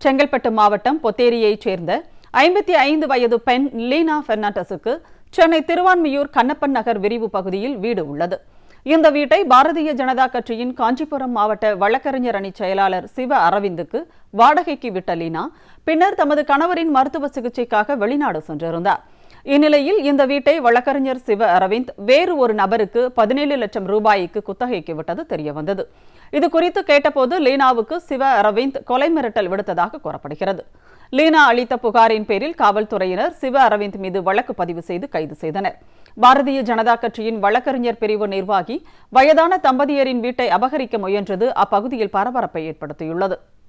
செங்கல்பட்டு மாவட்டம் பொத்தேரியைச் சேர்ந்த ஐம்பத்தி ஐந்து வயது பெண் லீனா பெர்னாண்டஸுக்கு சென்னை திருவான்மியூர் கண்ணப்பன் நகர் விரிவு பகுதியில் வீடு உள்ளது இந்த வீட்டை பாரதிய ஜனதா கட்சியின் காஞ்சிபுரம் மாவட்ட வழக்கறிஞர் அணி செயலாளர் சிவ அரவிந்துக்கு வாடகைக்கு விட்ட லீனா பின்னர் தமது கணவரின் மருத்துவ சிகிச்சைக்காக வெளிநாடு சென்றிருந்தார் இந்நிலையில் இந்த வீட்டை வழக்கறிஞர் சிவ அரவிந்த் வேறு ஒரு நபருக்கு பதினேழு லட்சம் ரூபாய்க்கு குத்தகைக்கு விட்டது தெரியவந்தது இது குறித்து கேட்டபோது லீனாவுக்கு சிவ அரவிந்த் கொலை மிரட்டல் விடுத்ததாக கூறப்படுகிறது லீனா அளித்த புகாரின் பேரில் காவல்துறையினர் சிவ அரவிந்த் மீது வழக்கு பதிவு செய்து கைது செய்தனர் பாரதிய ஜனதா கட்சியின் வழக்கறிஞர் பிரிவு நிர்வாகி வயதான தம்பதியரின் வீட்டை அபகரிக்க முயன்றது அப்பகுதியில் பரபரப்பை ஏற்படுத்தியுள்ளது